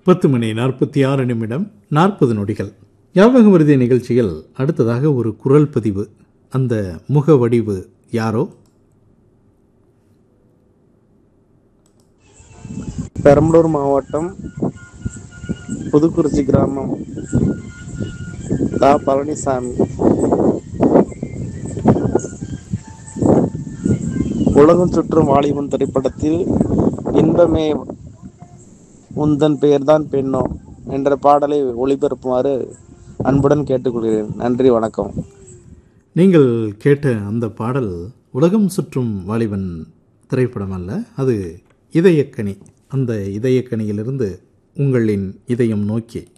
பத்து மணி நாற்பத்தி ஆறு நிமிடம் நாற்பது நொடிகள் ஞாபக மருதி நிகழ்ச்சியில் அடுத்ததாக ஒரு குரல் பதிவு அந்த முக வடிவு யாரோ பெரம்பலூர் மாவட்டம் புதுக்குறிச்சி கிராமம் தா பழனிசாமி உலகம் சுற்றும் வாலிபன் திரைப்படத்தில் இன்பமே உந்தன் பெயர்தான் பெண்ணோ என்ற பாடலை ஒளிபரப்புமாறு அன்புடன் கேட்டுக்கொள்கிறேன் நன்றி வணக்கம் நீங்கள் கேட்ட அந்த பாடல் உலகம் சுற்றும் வாலிபன் திரைப்படம் அல்ல அது இதயக்கனி அந்த இதயக்கனியிலிருந்து உங்களின் இதயம் நோக்கி